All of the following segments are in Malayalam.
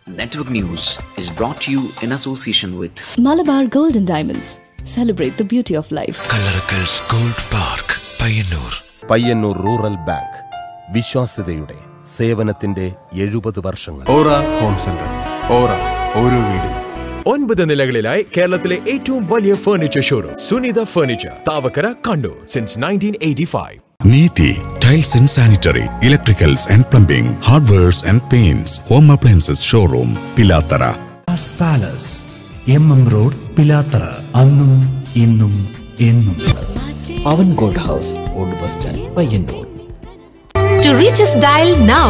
Network News is brought to you in association with Malabar Gold and Diamonds. Celebrate the beauty of life. Kallarakkals gold park Payyanur Payyanur rural bank വിശ്വാസ്യതയുടെ സേവനത്തിന്റെ എഴുപത് വർഷങ്ങൾ ഓറ ഹോം സെന്റർ ഓറ ഓരോ വീടിനും ഒൻപത് നിലകളിലായി കേരളത്തിലെ ഏറ്റവും വലിയ furniture showroom Sunitha furniture Thavakkara Kannur since nineteen eighty five Neethi tiles and sanitary electricals and plumbing hardwares and paints home appliances showroom Pilathara palace M M road Pilathara അന്നും ഇന്നും എന്നും Pavan Gold House, Old Bus Stand, Payyannur. To reach us, dial now.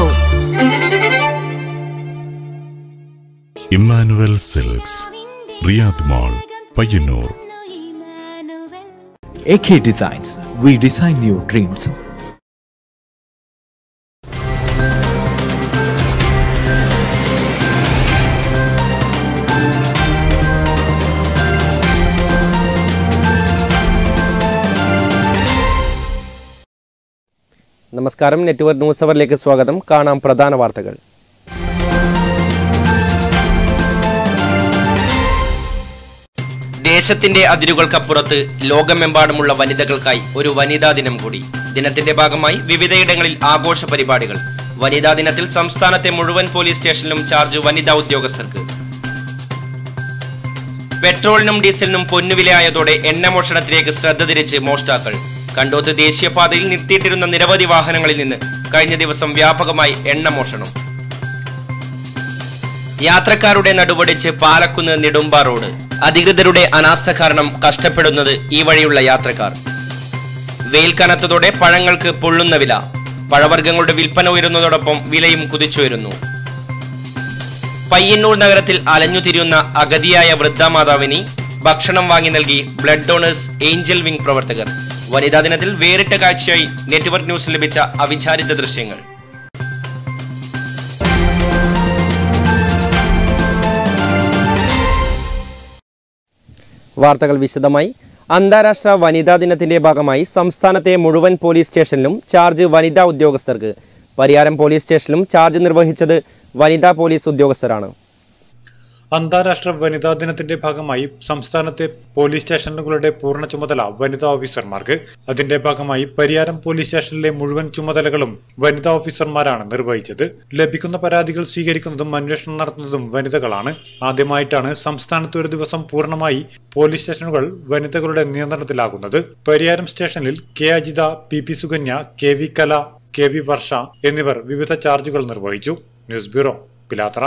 Emmanuel silks Riyadh mall Payyanur AK Designs. We design your dreams. നമസ്കാരം നെറ്റ്വർക്ക് ന്യൂസ് അവറിലേക്ക് സ്വാഗതം കാണാം പ്രധാന വാർത്തകൾ ദേശത്തിന്റെ അതിരുകൾക്കപ്പുറത്ത് ലോകമെമ്പാടുമുള്ള വനിതകൾക്കായി ഒരു വനിതാ ദിനം കൂടി ദിനത്തിന്റെ ഭാഗമായി വിവിധയിടങ്ങളിൽ ആഘോഷ പരിപാടികൾ വനിതാ ദിനത്തിൽ സംസ്ഥാനത്തെ മുഴുവൻ പോലീസ് സ്റ്റേഷനിലും ചാർജ് വനിതാ ഉദ്യോഗസ്ഥർക്ക് പെട്രോളിനും ഡീസലിനും പൊന്നുവിലയായതോടെ എണ്ണമോഷണത്തിലേക്ക് ശ്രദ്ധ തിരിച്ച് മോഷ്ടാക്കൾ കണ്ടോത്ത് ദേശീയപാതയിൽ നിർത്തിയിട്ടിരുന്ന നിരവധി വാഹനങ്ങളിൽ നിന്ന് കഴിഞ്ഞ ദിവസം വ്യാപകമായി എണ്ണമോഷണം യാത്രക്കാരുടെ നടുവടിച്ച് പാലക്കുന്ന് നെടുമ്പ റോഡ് അധികൃതരുടെ അനാസ്ഥ കാരണം കഷ്ടപ്പെടുന്നത് ഈ വഴിയുള്ള യാത്രക്കാർ വെയിൽ കനത്തതോടെ പഴങ്ങൾക്ക് പൊള്ളുന്ന വില പഴവർഗ്ഗങ്ങളുടെ വിൽപ്പന ഉയരുന്നതോടൊപ്പം വിലയും കുതിച്ചുയരുന്നു പയ്യന്നൂർ നഗരത്തിൽ അലഞ്ഞുതിരിയുന്ന അഗതിയായ വൃദ്ധമാതാവിനി ഭക്ഷണം വാങ്ങി നൽകി ബ്ലഡ് ഡോണേഴ്സ് ഏഞ്ചൽ വിംഗ് പ്രവർത്തകർ വനിതാ ദിനത്തിൽ വേറിട്ട കാഴ്ചയായി നെറ്റ്വർക്ക് ന്യൂസ് ലഭിച്ച അവിചാരിത ദൃശ്യങ്ങൾ വാർത്തകൾ വിശദമായി അന്താരാഷ്ട്ര വനിതാ ദിനത്തിന്റെ ഭാഗമായി സംസ്ഥാനത്തെ മുഴുവൻ പോലീസ് സ്റ്റേഷനിലും ചാർജ് വനിതാ ഉദ്യോഗസ്ഥർക്ക് പരിയാരം പോലീസ് സ്റ്റേഷനിലും ചാർജ് നിർവഹിച്ചത് വനിതാ പോലീസ് ഉദ്യോഗസ്ഥരാണ് അന്താരാഷ്ട്ര വനിതാ ദിനത്തിന്റെ ഭാഗമായി സംസ്ഥാനത്തെ പോലീസ് സ്റ്റേഷനുകളുടെ പൂർണ്ണ ചുമതല വനിതാ ഓഫീസർമാർക്ക് അതിന്റെ ഭാഗമായി പരിയാരം പോലീസ് സ്റ്റേഷനിലെ മുഴുവൻ ചുമതലകളും വനിതാ ഓഫീസർമാരാണ് നിർവഹിച്ചത് ലഭിക്കുന്ന പരാതികൾ സ്വീകരിക്കുന്നതും അന്വേഷണം നടത്തുന്നതും വനിതകളാണ് ആദ്യമായിട്ടാണ് സംസ്ഥാനത്ത് ഒരു ദിവസം പൂർണ്ണമായി പോലീസ് സ്റ്റേഷനുകൾ വനിതകളുടെ നിയന്ത്രണത്തിലാകുന്നത് പരിയാരം സ്റ്റേഷനിൽ K Ajitha P P Sukanya K V Kala K V Varsha എന്നിവർ വിവിധ ചാർജുകൾ നിർവഹിച്ചു ന്യൂസ് ബ്യൂറോ പിലാത്തറ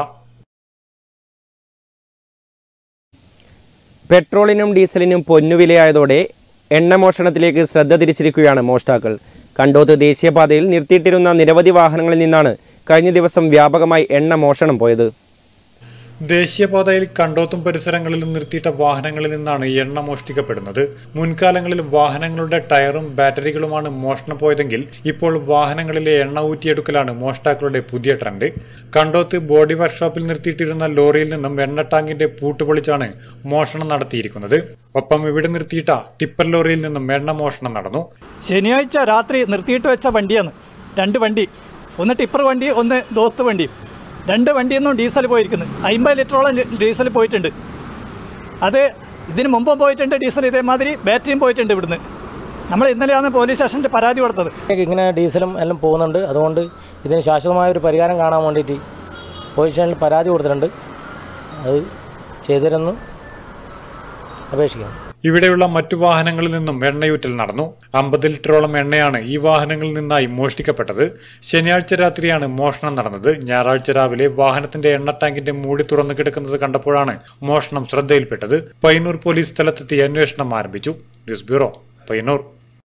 പെട്രോളിനും ഡീസലിനും പൊന്നുവിലയായതോടെ എണ്ണമോഷണത്തിലേക്ക് ശ്രദ്ധ തിരിച്ചിരിക്കുകയാണ് മോഷ്ടാക്കൾ കണ്ടോത്ത് ദേശീയപാതയിൽ നിർത്തിയിട്ടിരുന്ന നിരവധി വാഹനങ്ങളിൽ നിന്നാണ് കഴിഞ്ഞ ദിവസം വ്യാപകമായി എണ്ണ മോഷണം പോയത് ദേശീയപാതയിൽ കണ്ടോത്തും പരിസരങ്ങളിലും നിർത്തിയിട്ട വാഹനങ്ങളിൽ നിന്നാണ് എണ്ണ മോഷ്ടിക്കപ്പെടുന്നത് മുൻകാലങ്ങളിൽ വാഹനങ്ങളുടെ ടയറും ബാറ്ററികളുമാണ് മോഷണം പോയതെങ്കിൽ ഇപ്പോൾ വാഹനങ്ങളിലെ എണ്ണ ഊറ്റിയെടുക്കലാണ് മോഷ്ടാക്കളുടെ പുതിയ ട്രെൻഡ് കണ്ടോത്ത് ബോഡി വർക്ക്ഷോപ്പിൽ നിർത്തിയിട്ടിരുന്ന ലോറിയിൽ നിന്നും എണ്ണ ടാങ്കിന്റെ പൂട്ടുപൊളിച്ചാണ് മോഷണം നടത്തിയിരിക്കുന്നത് ഒപ്പം ഇവിടെ നിർത്തിയിട്ട ടിപ്പർ ലോറിയിൽ നിന്നും എണ്ണ മോഷണം നടന്നു ശനിയാഴ്ച രാത്രി നിർത്തിയിട്ട് വെച്ച വണ്ടിയാണ് രണ്ട് വണ്ടി ഒന്ന് ടിപ്പർ വണ്ടി ഒന്ന് ദോസ്ത് വണ്ടി രണ്ട് വണ്ടിയിൽ നിന്നും ഡീസൽ പോയിരിക്കുന്നത് അമ്പത് ലിറ്ററോളം ഡീസൽ പോയിട്ടുണ്ട് അത് ഇതിന് മുമ്പും പോയിട്ടുണ്ട് ഡീസൽ ഇതേമാതിരി ബാറ്ററിയും പോയിട്ടുണ്ട് ഇവിടുന്ന് നമ്മൾ ഇന്നലെയാണ് പോലീസ് സ്റ്റേഷനിൽ പരാതി കൊടുത്തത് ഇങ്ങനെ ഡീസലും എല്ലാം പോകുന്നുണ്ട് അതുകൊണ്ട് ഇതിന് ശാശ്വതമായ ഒരു പരിഹാരം കാണാൻ വേണ്ടിയിട്ട് പോലീസ് സ്റ്റേഷനിൽ പരാതി കൊടുത്തിട്ടുണ്ട് അത് ചെയ്തുതരുന്നു അപേക്ഷിക്കാം ഇവിടെയുള്ള മറ്റു വാഹനങ്ങളിൽ നിന്നും എണ്ണയൂറ്റൽ നടന്നു അമ്പത് ലിറ്ററോളം എണ്ണയാണ് ഈ വാഹനങ്ങളിൽ നിന്നായി മോഷ്ടിക്കപ്പെട്ടത് ശനിയാഴ്ച രാത്രിയാണ് മോഷണം നടന്നത് ഞായറാഴ്ച രാവിലെ വാഹനത്തിന്റെ എണ്ണ ടാങ്കിന്റെ മൂടി തുറന്നു കിടക്കുന്നത് കണ്ടപ്പോഴാണ് മോഷണം ശ്രദ്ധയിൽപ്പെട്ടത് പയ്യന്നൂർ പോലീസ് സ്ഥലത്തെത്തി അന്വേഷണം ആരംഭിച്ചു news bureau Payyanur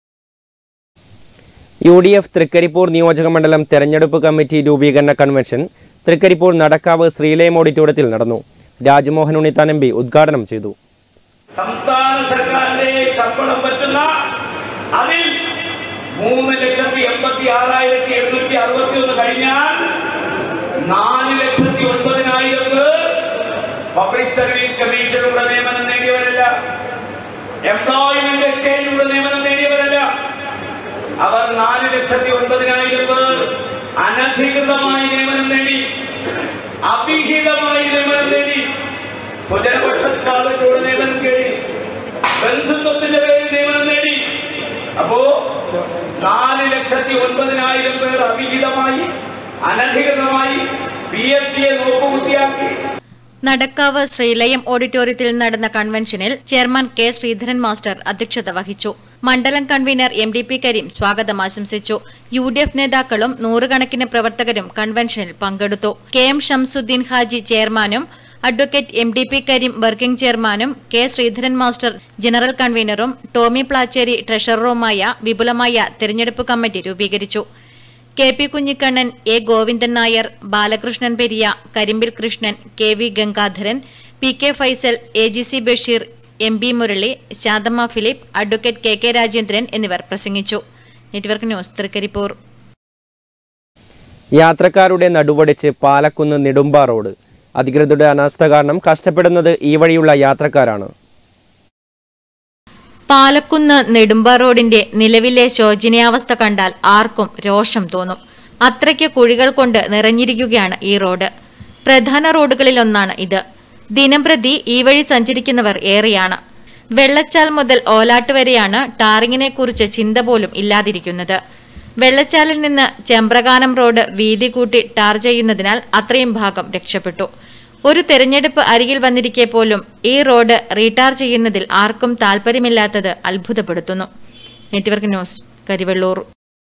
U D F Trikaripur നിയോജക മണ്ഡലം തെരഞ്ഞെടുപ്പ് കമ്മിറ്റി രൂപീകരണ കൺവെൻഷൻ തൃക്കരിപ്പൂർ നടക്കാവ് ശ്രീലയം ഓഡിറ്റോറിയത്തിൽ നടന്നു രാജ്മോഹൻ ഉണ്ണിത്താൻ എം പി ഉദ്ഘാടനം ചെയ്തു സംസ്ഥാന സർക്കാരിന്റെ ശമ്പളം പറ്റുന്ന അതിൽ മൂന്ന് ലക്ഷത്തി എൺപത്തി ആറായിരത്തി എഴുന്നൂറ്റി അറുപത്തി ഒന്ന് കഴിഞ്ഞാൽ നാല് ലക്ഷത്തി ഒൻപതിനായിരം പേർ പബ്ലിക് സർവീസ് കമ്മീഷനിലൂടെ നിയമനം നേടിയവരല്ല എംപ്ലോയ്മെന്റ് എക്സ്ചേഞ്ചിലൂടെ നിയമനം നേടിയവരല്ല അവർ നാല് ലക്ഷത്തി ഒൻപതിനായിരം പേർ അനധികൃതമായി നിയമനം നേടി അവിഹിതമായി നിയമനം നേടി സ്വജനപക്ഷപാതത്തോടെ നിയമനം നേടി ബന്ധുത്വത്തിന്റെ പേരിൽ നിയമനം നേടി അപ്പോ നാല് ലക്ഷത്തി ഒൻപതിനായിരം പേർ അവിഹിതമായി അനധികൃതമായി പി എസ് സിയെ നോക്കുകുത്തിയാക്കി നടക്കാവ് ശ്രീലയം ഓഡിറ്റോറിയത്തിൽ നടന്ന കൺവെൻഷനിൽ ചെയർമാൻ കെ ശ്രീധരൻ മാസ്റ്റർ അധ്യക്ഷത വഹിച്ചു മണ്ഡലം convener M D P Kareem സ്വാഗതം ആശംസിച്ചു യു ഡി എഫ് നേതാക്കളും നൂറുകണക്കിന് പ്രവർത്തകരും കൺവെൻഷനിൽ പങ്കെടുത്തു കെ എം ഷംസുദ്ദീൻ ഹാജി ചെയർമാനും advocate M D P Kareem working ചെയർമാനും കെ ശ്രീധരൻ മാസ്റ്റർ ജനറൽ കൺവീനറും ടോമി പ്ലാച്ചേരി ട്രഷററുമായ വിപുലമായ തെരഞ്ഞെടുപ്പ് കമ്മിറ്റി രൂപീകരിച്ചു K P Kunhikannan A Govindan Nair Balakrishnan Periya Karimbil Krishnan K V Gangadharan P K Faisal A G C Basheer M B Murali Santhamma Philip advocate K K Rajendran എന്നിവർ പ്രസംഗിച്ചു നെറ്റ്വർക്ക് ന്യൂസ് തൃക്കരിപ്പൂർ യാത്രക്കാരുടെ നടുവടിച്ച് പാലക്കുന്ന് നെടുമ്പ റോഡ് അധികൃതരുടെ അനാസ്ഥ കാരണം കഷ്ടപ്പെടുന്നത് ഈ വഴിയുള്ള യാത്രക്കാരാണ് പാലക്കുന്ന് നെടുമ്പ റോഡിന്റെ നിലവിലെ ശോചനീയാവസ്ഥ കണ്ടാൽ ആർക്കും രോഷം തോന്നും അത്രയ്ക്ക് കുഴികൾ കൊണ്ട് നിറഞ്ഞിരിക്കുകയാണ് ഈ റോഡ് പ്രധാന റോഡുകളിലൊന്നാണ് ഇത് ദിനംപ്രതി ഈ വഴി സഞ്ചരിക്കുന്നവർ ഏറെയാണ് വെള്ളച്ചാൽ മുതൽ ഓലാട്ട് വരെയാണ് ടാറിങ്ങിനെ കുറിച്ച് ചിന്ത പോലും ഇല്ലാതിരിക്കുന്നത് വെള്ളച്ചാലിൽ നിന്ന് ചെമ്പ്രകാനം റോഡ് വീതി കൂട്ടി ടാർ ചെയ്യുന്നതിനാൽ അത്രയും ഭാഗം രക്ഷപ്പെട്ടു ഒരു തെരഞ്ഞെടുപ്പ് അരികിൽ വന്നിരിക്കെ പോലും ഈ റോഡ് റീടാർ ചെയ്യുന്നതിൽ ആർക്കും താൽപ്പര്യമില്ലാത്തത് അത്ഭുതപ്പെടുത്തുന്നു network news Karivellur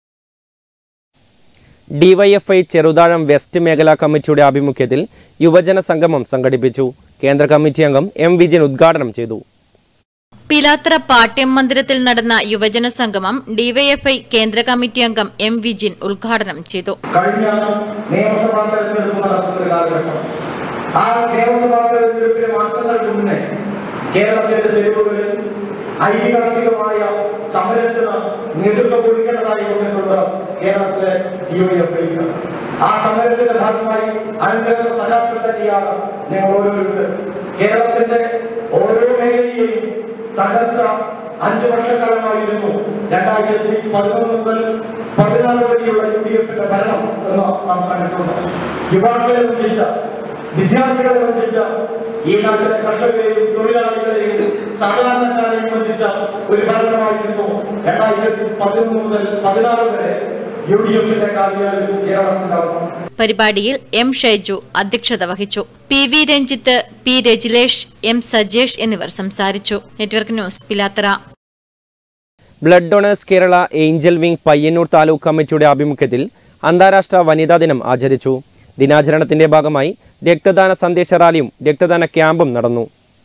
DYFI Cheruthazham west മേഖലാ കമ്മിറ്റിയുടെ ആഭിമുഖ്യത്തിൽ യുവജന സംഗമം സംഘടിപ്പിച്ചു കേന്ദ്ര കമ്മിറ്റി അംഗം എം വിജയൻ ഉദ്ഘാടനം ചെയ്തു പിലാത്തറ പാട്യം മന്ദിരത്തിൽ നടന്ന യുവജന സംഗമം ഡിവൈഎഫ്ഐ കേന്ദ്ര കമ്മിറ്റി അംഗം എം വിജിൻ ഉദ്ഘാടനം ചെയ്തു കഴിഞ്ഞ നിയമസഭാ തെരഞ്ഞെടുപ്പ് നടക്കുന്ന ഒരു കാലഘട്ടം ആ നിയമസഭാ തെരഞ്ഞെടുപ്പിന് മാസങ്ങൾക്ക് മുന്നേ കേരളത്തിന്റെ തെരുവുകളിൽ ഐതിഹാസികമായ സമരത്തിന് നേതൃത്വം കൊടുക്കേണ്ടതായി വന്നിട്ടുണ്ട് കേരളത്തിലെ ഡിവൈഎഫ്ഐക്ക് ആ സമരത്തിന്റെ ഭാഗമായി അനന്തര സഖാക്കൾ തന്നെയാണ് ഞങ്ങൾ ഓരോരുത്തർ കേരളത്തിന്റെ ഓരോ മേഖലയെയും തകർത്ത അഞ്ചു വർഷക്കാലമായിരുന്നു രണ്ടായിരത്തി പതിനൊന്ന് മുതൽ പതിനാറ് വരെയുള്ള യു ഡി എഫിന്റെ ഭരണം എന്ന് നാം കണ്ടിട്ടുണ്ട് യുവാക്കളെ വഞ്ചിച്ച വിദ്യാർത്ഥികളെ വഞ്ചിച്ച ഈ നാട്ടിലെ കർഷകരെയും തൊഴിലാളികളെയും സാധാരണക്കാരെയും വഞ്ചിച്ച ഒരു ഭരണമായിരുന്നു രണ്ടായിരത്തി പതിനൊന്ന് മുതൽ പതിനാറ് വരെ യു ഡി എഫിന്റെ കാലയളവിൽ കേരളത്തിലുണ്ടാവും പരിപാടിയിൽ എം ഷൈജു അധ്യക്ഷത വഹിച്ചു P V Ranjith P Rajilesh M Sajesh എന്നിവർ സംസാരിച്ചു network news Pilathara blood donors Kerala angel wing Payyanur taluk കമ്മിറ്റിയുടെ ആഭിമുഖ്യത്തിൽ അന്താരാഷ്ട്ര വനിതാ ദിനം ആചരിച്ചു ദിനാചരണത്തിന്റെ ഭാഗമായി രക്തദാന സന്ദേശ റാലിയും രക്തദാന ക്യാമ്പും നടന്നു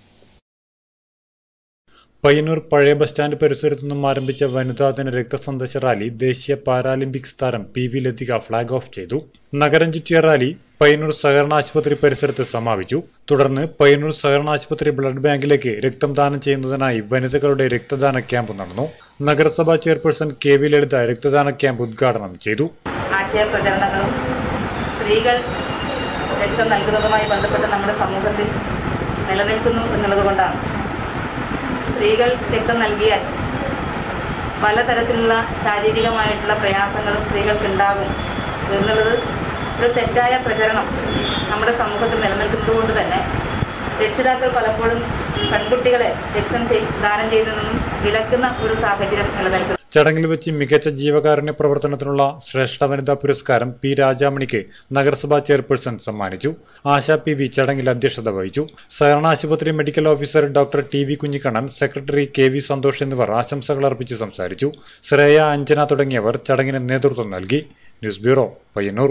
പയ്യന്നൂർ പഴയ ബസ് സ്റ്റാൻഡ് പരിസരത്തു നിന്നും ആരംഭിച്ച വനിതാ ദിന രക്തസന്ദേശ റാലി ദേശീയ പാരാലിമ്പിക്സ് താരം P V Lathika flag off ചെയ്തു നഗരം ചുറ്റിയ റാലി പയ്യന്നൂർ സഹകരണ ആശുപത്രി പരിസരത്ത് സമാപിച്ചു തുടർന്ന് പയ്യന്നൂർ സഹകരണ ആശുപത്രി ബ്ലഡ് ബാങ്കിലേക്ക് രക്തം ദാനം ചെയ്യുന്നതിനായി വനിതകളുടെ രക്തദാന ക്യാമ്പ് നടന്നു നഗരസഭാ ചെയർപേഴ്സൺ കെ വി ലളിത രക്തദാന ക്യാമ്പ് ഉദ്ഘാടനം ചെയ്തു ആശയ പ്രചരണങ്ങളും സ്ത്രീകൾ രക്തം നൽകുന്നതുമായി ബന്ധപ്പെട്ട് നമ്മുടെ സമൂഹത്തിൽ നിലനിൽക്കുന്നു എന്നുള്ളതുകൊണ്ടാണ് സ്ത്രീകൾ രക്തം നൽകിയാൽ പലതരത്തിലുള്ള ശാരീരികമായിട്ടുള്ള പ്രയാസങ്ങളും സ്ത്രീകൾക്കുണ്ടാകും എന്നുള്ളത് ഒരു തെറ്റായ പ്രചരണം നമ്മുടെ സമൂഹത്തിൽ നിലനിൽക്കുന്നത് കൊണ്ട് തന്നെ രക്ഷിതാക്കൾ പലപ്പോഴും പെൺകുട്ടികളെ രക്തം ചെയ്- ദാനം ചെയ്യുന്നതിൽ നിന്നും വിലക്കുന്ന ഒരു സാഹചര്യം നിലനിൽക്കുന്നു ചടങ്ങിൽ വെച്ച് മികച്ച ജീവകാരുണ്യ പ്രവർത്തനത്തിനുള്ള ശ്രേഷ്ഠ വനിതാ പുരസ്കാരം പി രാജാമണിക്ക് നഗരസഭാ ചെയർപേഴ്സൺ സമ്മാനിച്ചു ആശാ പി വി ചടങ്ങിൽ അധ്യക്ഷത വഹിച്ചു സഹകരണ ആശുപത്രി medical officer doctor T V Kunhikannan secretary K V Santhosh എന്നിവർ ആശംസകൾ അർപ്പിച്ച് സംസാരിച്ചു ശ്രേയ അഞ്ജന തുടങ്ങിയവർ ചടങ്ങിന് നേതൃത്വം നൽകി ന്യൂസ് ബ്യൂറോ പയ്യന്നൂർ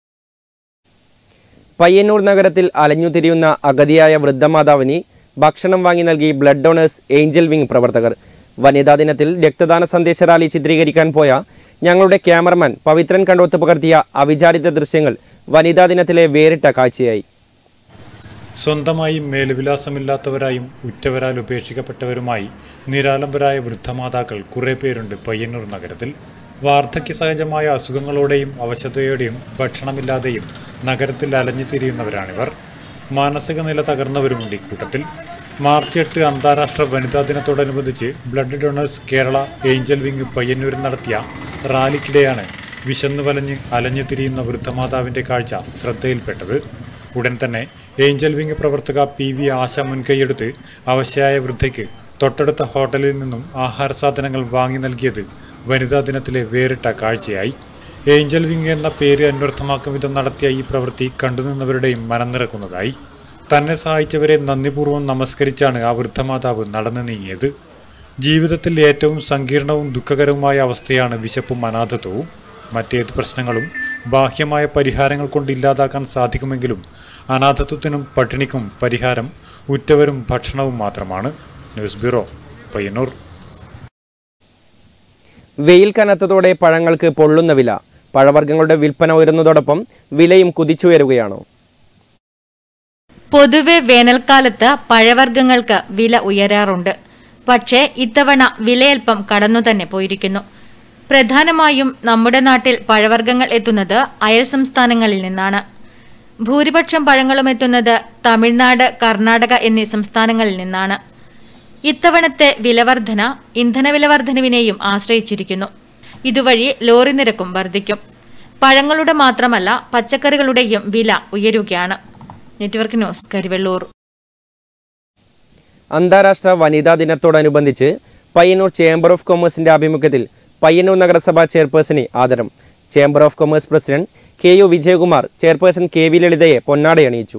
പയ്യന്നൂർ നഗരത്തിൽ അലഞ്ഞുതിരിയുന്ന അഗതിയായ വൃദ്ധമാതാവിന് ഭക്ഷണം വാങ്ങി നൽകി ബ്ലഡ് ഡൊണേഴ്സ് ഏഞ്ചൽ വിംഗ് പ്രവർത്തകർ വനിതാ ദിനത്തിൽ രക്തദാന സന്ദേശ റാലി ചിത്രീകരിക്കാൻ പോയ ഞങ്ങളുടെ ക്യാമറമാൻ പവിത്രൻ കണ്ടോത്ത് പകർത്തിയ അവിചാരിത ദൃശ്യങ്ങൾ വനിതാ ദിനത്തിലെ വേറിട്ട കാഴ്ചയായി സ്വന്തമായി മേലുവിലാസമില്ലാത്തവരായും ഉറ്റവരാൽ ഉപേക്ഷിക്കപ്പെട്ടവരുമായി നിരാലംബരായ വൃദ്ധമാതാക്കൾ കുറെ പേരുണ്ട് പയ്യന്നൂർ നഗരത്തിൽ വാർദ്ധക്യ സഹജമായ അസുഖങ്ങളോടെയും അവശതയോടെയും ഭക്ഷണമില്ലാതെയും നഗരത്തിൽ അലഞ്ഞു തിരിയുന്നവരാണിവർ മാനസിക നില തകർന്നവരുമുണ്ട് ഇക്കൂട്ടത്തിൽ മാർച്ച് എട്ട് അന്താരാഷ്ട്ര വനിതാ ദിനത്തോടനുബന്ധിച്ച് blood donors Kerala angel wing പയ്യന്നൂരിൽ നടത്തിയ റാലിക്കിടെയാണ് വിശന്നു വലഞ്ഞ് അലഞ്ഞു തിരിയുന്ന വൃദ്ധമാതാവിന്റെ കാഴ്ച ശ്രദ്ധയിൽപ്പെട്ടത് ഉടൻ തന്നെ ഏഞ്ചൽ വിംഗ് പ്രവർത്തക പി വി ആശ മുൻകൈയെടുത്ത് അവശയായ വൃദ്ധയ്ക്ക് തൊട്ടടുത്ത ഹോട്ടലിൽ നിന്നും ആഹാര സാധനങ്ങൾ വാങ്ങി നൽകിയത് വനിതാ ദിനത്തിലെ വേറിട്ട കാഴ്ചയായി ഏഞ്ചൽ വിംഗ് എന്ന പേര് അന്വർത്ഥമാക്കും വിധം നടത്തിയ ഈ പ്രവൃത്തി കണ്ടുനിന്നവരുടെയും മനം നിറക്കുന്നതായി തന്നെ സഹായിച്ചവരെ നന്ദിപൂർവ്വം നമസ്കരിച്ചാണ് ആ വൃദ്ധമാതാവ് നടന്നു നീങ്ങിയത് ജീവിതത്തിൽ ഏറ്റവും സങ്കീർണവും ദുഃഖകരവുമായ അവസ്ഥയാണ് വിശപ്പും അനാഥത്വവും മറ്റേത് പ്രശ്നങ്ങളും ബാഹ്യമായ പരിഹാരങ്ങൾ കൊണ്ട് ഇല്ലാതാക്കാൻ സാധിക്കുമെങ്കിലും അനാഥത്വത്തിനും പട്ടിണിക്കും പരിഹാരം ഉറ്റവരും ഭക്ഷണവും മാത്രമാണ് ന്യൂസ് ബ്യൂറോ പയ്യന്നൂർ വെയിൽ കനത്തതോടെ പഴങ്ങൾക്ക് പൊള്ളുന്ന വില പഴവർഗ്ഗങ്ങളുടെ വിൽപ്പന ഉയരുന്നതോടൊപ്പം വിലയും കുതിച്ചുയരുകയാണ് പൊതുവെ വേനൽക്കാലത്ത് പഴവർഗ്ഗങ്ങൾക്ക് വില ഉയരാറുണ്ട് പക്ഷേ ഇത്തവണ വിലയൽപ്പം കടന്നു തന്നെ പോയിരിക്കുന്നു പ്രധാനമായും നമ്മുടെ നാട്ടിൽ പഴവർഗ്ഗങ്ങൾ എത്തുന്നത് അയൽ സംസ്ഥാനങ്ങളിൽ നിന്നാണ് ഭൂരിപക്ഷം പഴങ്ങളും എത്തുന്നത് തമിഴ്നാട് കർണാടക എന്നീ സംസ്ഥാനങ്ങളിൽ നിന്നാണ് ഇത്തവണത്തെ വിലവർധന ഇന്ധന വിലവർധനവിനെയും ആശ്രയിച്ചിരിക്കുന്നു ഇതുവഴി ലോറി നിരക്കും വർദ്ധിക്കും പഴങ്ങളുടെ മാത്രമല്ല പച്ചക്കറികളുടെയും വില ഉയരുകയാണ് നെറ്റ്വർക്ക് ന്യൂസ് കരിവെള്ളൂർ അന്താരാഷ്ട്ര വനിതാ ദിനത്തോടനുബന്ധിച്ച് പയ്യന്നൂർ ചേംബർ ഓഫ് കൊമേഴ്സിന്റെ ആഭിമുഖ്യത്തിൽ പയ്യന്നൂർ നഗരസഭ ചെയർപേഴ്സണെ ആദരം chamber of commerce president K U Vijayakumar chairperson K V ലളിതയെ പൊന്നാടയണിയിച്ചു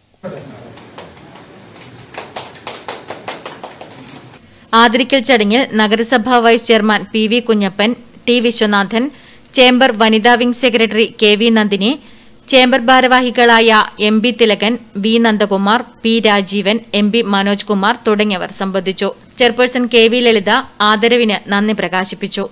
ആദരിക്കൽ ചടങ്ങിൽ നഗരസഭാ vice chairman P V Kunhappan T Viswanathan chamber വനിതാ wing secretary K V Nandini chamber ഭാരവാഹികളായ M B Thilakan V Nandakumar P Rajeevan M P Manoj Kumar തുടങ്ങിയവർ സംബന്ധിച്ചു ചെയർപേഴ്സൺ കെ വി ലളിത ആദരവിന് നന്ദി പ്രകാശിപ്പിച്ചു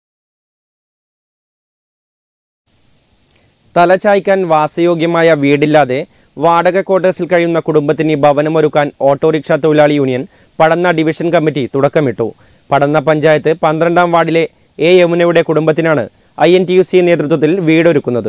തലചായ്ക്കാൻ വാസയോഗ്യമായ വീടില്ലാതെ വാടക ക്വാർട്ടേഴ്സിൽ കഴിയുന്ന കുടുംബത്തിന് ഭവനമൊരുക്കാൻ ഓട്ടോറിക്ഷ തൊഴിലാളി യൂണിയൻ പടന്ന ഡിവിഷൻ കമ്മിറ്റി തുടക്കമിട്ടു പടന്ന പഞ്ചായത്ത് പന്ത്രണ്ടാം വാർഡിലെ എ യമുനയുടെ കുടുംബത്തിനാണ് I N T U C നേതൃത്വത്തിൽ വീടൊരുക്കുന്നത്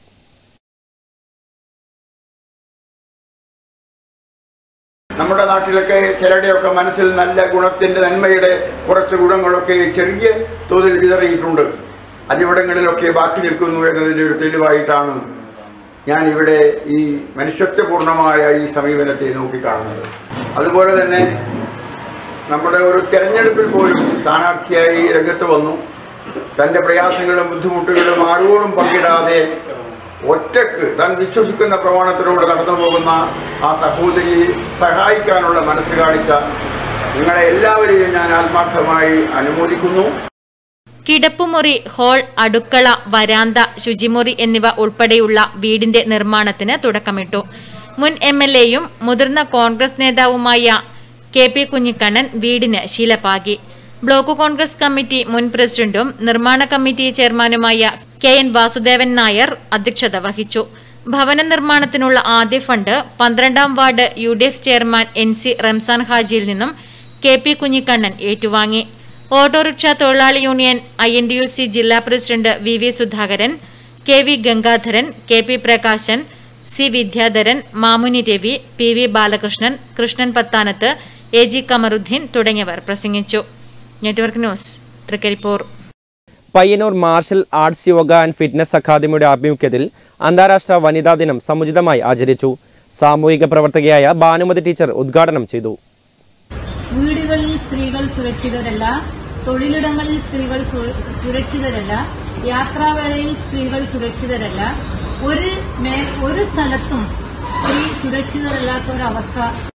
നമ്മുടെ നാട്ടിലൊക്കെ ചിലരുടെയൊക്കെ മനസ്സിൽ നല്ല ഗുണത്തിൻ്റെ നന്മയുടെ കുറച്ച് ഗുണങ്ങളൊക്കെ ചെറിയ തോതിൽ വിതറിയിട്ടുണ്ട് അതിവിടങ്ങളിലൊക്കെ ബാക്കി നിൽക്കുന്നു എന്നതിൻ്റെ ഒരു തെളിവായിട്ടാണ് ഞാൻ ഇവിടെ ഈ മനുഷ്യത്വപൂർണമായ ഈ സമീപനത്തെ നോക്കിക്കാണുന്നത് അതുപോലെ തന്നെ നമ്മുടെ ഒരു തെരഞ്ഞെടുപ്പിൽ പോലും സ്ഥാനാർത്ഥിയായി രംഗത്ത് വന്നു തൻ്റെ പ്രയാസങ്ങളും ബുദ്ധിമുട്ടുകളും ആരോടും പങ്കിടാതെ ഒറ്റക്ക് താൻ വിശ്വസിക്കുന്ന പ്രമാണത്തിലൂടെ നടന്നു പോകുന്ന ആ സഹോദരിയെ സഹായിക്കാനുള്ള മനസ്സ് കാണിച്ച നിങ്ങളെ എല്ലാവരെയും ഞാൻ ആത്മാർത്ഥമായി അനുമോദിക്കുന്നു കിടപ്പുമുറി ഹാൾ അടുക്കള വരാന്ത ശുചിമുറി എന്നിവ ഉൾപ്പെടെയുള്ള വീടിന്റെ നിർമ്മാണത്തിന് തുടക്കമിട്ടു മുൻ എം എൽ എയും മുതിർന്ന കോൺഗ്രസ് നേതാവുമായ കെ പി കുഞ്ഞിക്കണ്ണൻ വീടിന് ശീലപാകി ബ്ലോക്ക് കോൺഗ്രസ് കമ്മിറ്റി മുൻ പ്രസിഡന്റും നിർമ്മാണ കമ്മിറ്റി ചെയർമാനുമായ കെ എൻ വാസുദേവൻ നായർ അധ്യക്ഷത വഹിച്ചു ഭവന നിർമ്മാണത്തിനുള്ള ആദ്യ ഫണ്ട് പന്ത്രണ്ടാം ward U D F chairman N C Ramzan ഹാജിയിൽ നിന്നും കെ പി കുഞ്ഞിക്കണ്ണൻ ഏറ്റുവാങ്ങി ഓട്ടോറിക്ഷ തൊഴിലാളി union I N D U C ജില്ലാ president V V Sudhakaran K V Gangadharan K P Prakashan C Vidyadharan Mamuni Ravi P V Balakrishnan Krishnan Pathanath A G Kamaruddin തുടങ്ങിയവർ പ്രസംഗിച്ചു network news Trikaripur Payyanur martial arts yoga and fitness അക്കാദമിയുടെ ആഭിമുഖ്യത്തിൽ അന്താരാഷ്ട്ര വനിതാ ദിനം സമുചിതമായി ആചരിച്ചു സാമൂഹിക പ്രവർത്തകയായ ഭാനുമതി ടീച്ചർ ഉദ്ഘാടനം ചെയ്തു വീടുകളിൽ സ്ത്രീകൾ സുരക്ഷിതരല്ല തൊഴിലിടങ്ങളിൽ സ്ത്രീകൾ സു- സുരക്ഷിതരല്ല യാത്രാവേളയിൽ സ്ത്രീകൾ സുരക്ഷിതരല്ല ഒരു മേ- ഒരു സ്ഥലത്തും സ്ത്രീ സുരക്ഷിതരല്ലാത്ത ഒരവസ്ഥ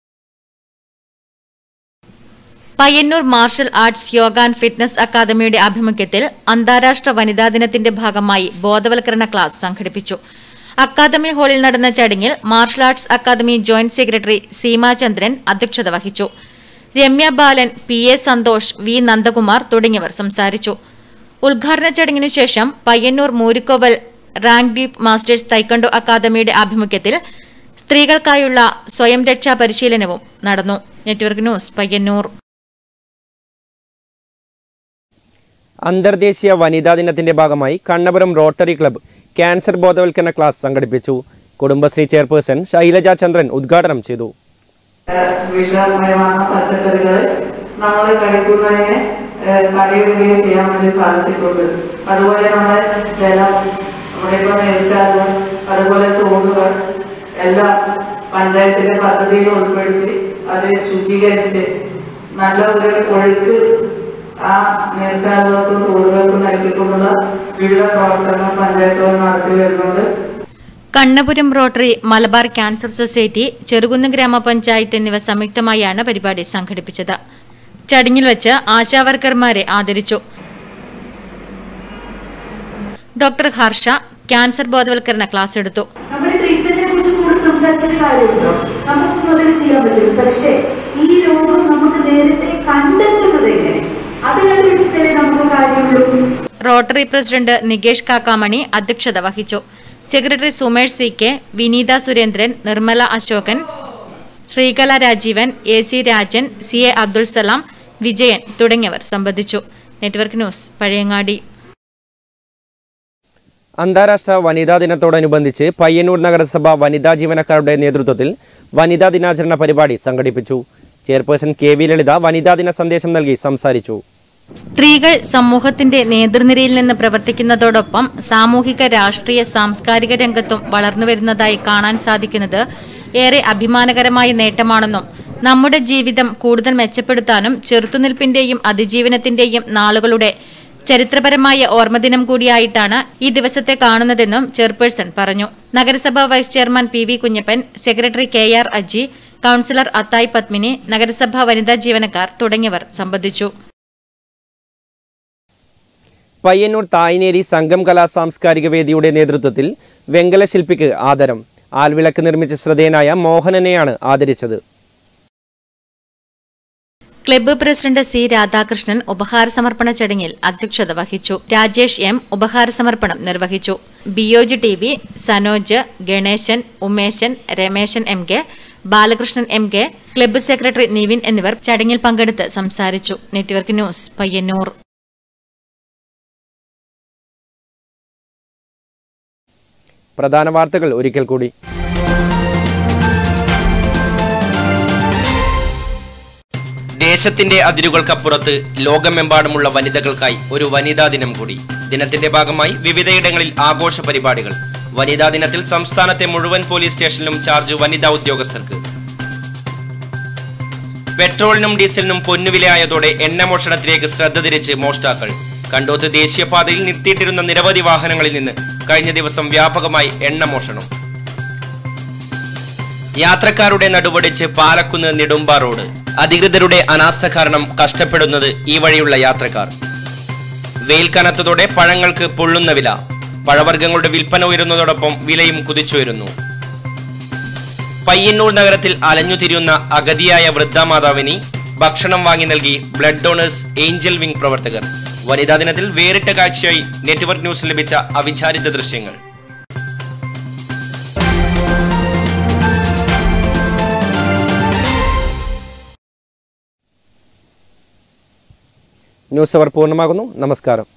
Payyanur martial arts yoga and fitness അക്കാദമിയുടെ ആഭിമുഖ്യത്തിൽ അന്താരാഷ്ട്ര വനിതാ ദിനത്തിന്റെ ഭാഗമായി ബോധവൽക്കരണ ക്ലാസ് സംഘടിപ്പിച്ചു അക്കാദമി ഹാളിൽ നടന്ന ചടങ്ങിൽ martial arts academy joint secretary Seemachandran അധ്യക്ഷത വഹിച്ചു Ramya Balan P A Santhosh V Nandakumar തുടങ്ങിയവർ സംസാരിച്ചു ഉദ്ഘാടന ചടങ്ങിനു ശേഷം Payyanur Moorikkoval rank deep masters taekwondo അക്കാദമിയുടെ ആഭിമുഖ്യത്തിൽ സ്ത്രീകൾക്കായുള്ള സ്വയം രക്ഷാ പരിശീലനവും നടന്നു നെറ്റ്വർക്ക് ന്യൂസ് പയ്യന്നൂർ അന്തർദേശീയ വനിതാ ദിനത്തിന്റെ ഭാഗമായി കണ്ണപുരം റോട്ടറി ക്ലബ്ബ് ക്യാൻസർ ബോധവൽക്കരണ ക്ലാസ് സംഘടിപ്പിച്ചു കുടുംബശ്രീ ചെയർപേഴ്സൺ ശൈലജ ചന്ദ്രൻ ഉദ്ഘാടനം ചെയ്തു വിഷമയമായ പച്ചക്കറികൾ നമ്മൾ കഴിക്കുന്നതിനെ ഏഹ്, തടയിടുകയും ചെയ്യാൻ വേണ്ടി സാധിച്ചിട്ടുണ്ട് അതുപോലെ നമ്മുടെ ജലം നമ്മുടെ ഇപ്പൊ നെയ്ച്ചാലും അതുപോലെ തോടുകൾ എല്ലാം പഞ്ചായത്തിലെ പദ്ധതിയിൽ ഉൾപ്പെടുത്തി അത് ശുചീകരിച്ച് നല്ല ഒരു ഒഴുക്ക് ആ നീർച്ചാലുകൾക്കും തോടുകൾക്കും നൽകിക്കൊണ്ടുള്ള വിവിധ പ്രവർത്തനങ്ങൾ പഞ്ചായത്തുകൾ നടത്തി വരുന്നുണ്ട് Kannapuram rotary Malabar cancer society Cherukunnu ഗ്രാമപഞ്ചായത്ത് എന്നിവ സംയുക്തമായാണ് പരിപാടി സംഘടിപ്പിച്ചത് ചടങ്ങിൽ വെച്ച് ആശാവർക്കർമാരെ ആദരിച്ചു ഡോക്ടർ ഹർഷ ക്യാൻസർ ബോധവൽക്കരണ ക്ലാസ് എടുത്തു നമ്മുടെ ട്രീറ്റ്മെന്റിനെ കുറിച്ച് കൂടുതൽ സംസാരിച്ചിട്ട് കാര്യമുണ്ടോ നമുക്കൊന്നും അതിന് ചെയ്യാൻ പറ്റില്ല പക്ഷേ ഈ രോഗം നമുക്ക് നേരത്തെ കണ്ടെത്തുന്നത് എങ്ങനെ അത് കണ്ടുപിടിച്ചിട്ടല്ലേ നമുക്ക് കാര്യമുള്ളൂ റോട്ടറി പ്രസിഡന്റ് നികേഷ് കാക്കാമണി അധ്യക്ഷത വഹിച്ചു secretary Sumesh C K Vineetha Surendran Nirmala Ashokan Sreekala Rajeevan A C Rajan C A Abdul Salam Vijayan തുടങ്ങിയവർ സംബന്ധിച്ചു നെറ്റ്വർക്ക് ന്യൂസ് പഴയങ്ങാടി അന്താരാഷ്ട്ര വനിതാ ദിനത്തോടനുബന്ധിച്ച് പയ്യന്നൂർ നഗരസഭ വനിതാ ജീവനക്കാരുടെ നേതൃത്വത്തിൽ വനിതാ ദിനാചരണ പരിപാടി സംഘടിപ്പിച്ചു ചെയർപേഴ്സൺ കെ വി ലളിത വനിതാ ദിന സന്ദേശം നൽകി സംസാരിച്ചു സ്ത്രീകൾ സമൂഹത്തിന്റെ നേതൃനിരയിൽ നിന്ന് പ്രവർത്തിക്കുന്നതോടൊപ്പം സാമൂഹിക രാഷ്ട്രീയ സാംസ്കാരിക രംഗത്തും വളർന്നുവരുന്നതായി കാണാൻ സാധിക്കുന്നത് ഏറെ അഭിമാനകരമായ നേട്ടമാണെന്നും നമ്മുടെ ജീവിതം കൂടുതൽ മെച്ചപ്പെടുത്താനും ചെറുത്തുനിൽപ്പിന്റെയും അതിജീവനത്തിന്റെയും നാളുകളുടെ ചരിത്രപരമായ ഓർമ്മദിനം കൂടിയായിട്ടാണ് ഈ ദിവസത്തെ കാണുന്നതെന്നും ചെയർപേഴ്സൺ പറഞ്ഞു നഗരസഭാ vice chairman P V Kunhappan secretary K R Aji councillor Athayi Padmini നഗരസഭാ വനിതാ ജീവനക്കാർ തുടങ്ങിയവർ സംബന്ധിച്ചു പയ്യന്നൂർ തായ്നേരി സംഘം കലാ സാംസ്കാരിക വേദിയുടെ നേതൃത്വത്തിൽ വെങ്കല ശില്പിക്ക് ആദരം ആൽവിളക്ക് നിർമ്മിച്ച ശ്രദ്ധേയനായ മോഹനനെയാണ് ആദരിച്ചത് ക്ലബ്ബ് പ്രസിഡന്റ് സി രാധാകൃഷ്ണൻ ഉപഹാര സമർപ്പണ ചടങ്ങിൽ അധ്യക്ഷത വഹിച്ചു രാജേഷ് എം ഉപഹാര സമർപ്പണം നിർവഹിച്ചു Biyoj T V Sanoj Ganeshan Umeshan Rameshan M K Balakrishnan M K club secretary Nivin എന്നിവർ ചടങ്ങിൽ പങ്കെടുത്ത് സംസാരിച്ചു നെറ്റ്വർക്ക് ന്യൂസ് പയ്യന്നൂർ പ്രധാന വാർത്തകൾ ഒരിക്കൽ കൂടി ദേശത്തിന്റെ അതിരുകൾക്കപ്പുറത്ത് ലോകമെമ്പാടുമുള്ള വനിതകൾക്കായി ഒരു വനിതാ ദിനം കൂടി ദിനത്തിന്റെ ഭാഗമായി വിവിധയിടങ്ങളിൽ ആഘോഷ പരിപാടികൾ വനിതാ ദിനത്തിൽ സംസ്ഥാനത്തെ മുഴുവൻ പോലീസ് സ്റ്റേഷനിലും ചാർജ് വനിതാ ഉദ്യോഗസ്ഥർക്ക് പെട്രോളിനും ഡീസലിനും പൊന്നുവിലയായതോടെ എണ്ണമോഷണത്തിലേക്ക് ശ്രദ്ധ തിരിച്ച് മോഷ്ടാക്കൾ കണ്ടോത്ത് ദേശീയപാതയിൽ നിർത്തിയിട്ടിരുന്ന നിരവധി വാഹനങ്ങളിൽ നിന്ന് കഴിഞ്ഞ ദിവസം വ്യാപകമായി എണ്ണമോഷണം യാത്രക്കാരുടെ നടുവടിച്ച് പാലക്കുന്ന് നെടുമ്പ റോഡ് അധികൃതരുടെ അനാസ്ഥ കാരണം കഷ്ടപ്പെടുന്നത് ഈ വഴിയുള്ള യാത്രക്കാർ വെയിൽ കനത്തതോടെ പഴങ്ങൾക്ക് പൊള്ളുന്ന വില പഴവർഗ്ഗങ്ങളുടെ വിൽപ്പന ഉയരുന്നതോടൊപ്പം വിലയും കുതിച്ചുയരുന്നു പയ്യന്നൂർ നഗരത്തിൽ അലഞ്ഞുതിരിയുന്ന അഗതിയായ വൃദ്ധമാതാവിനി ഭക്ഷണം വാങ്ങി നൽകി ബ്ലഡ് ഡോണേഴ്സ് ഏഞ്ചൽ വിംഗ് പ്രവർത്തകർ വനിതാ ദിനത്തിൽ വേറിട്ട കാഴ്ചയായി നെറ്റ്വർക്ക് ന്യൂസ് ലഭിച്ച അവിചാരിത ദൃശ്യങ്ങൾ ന്യൂസ് അവർ പൂർണ്ണമാകുന്നു നമസ്കാരം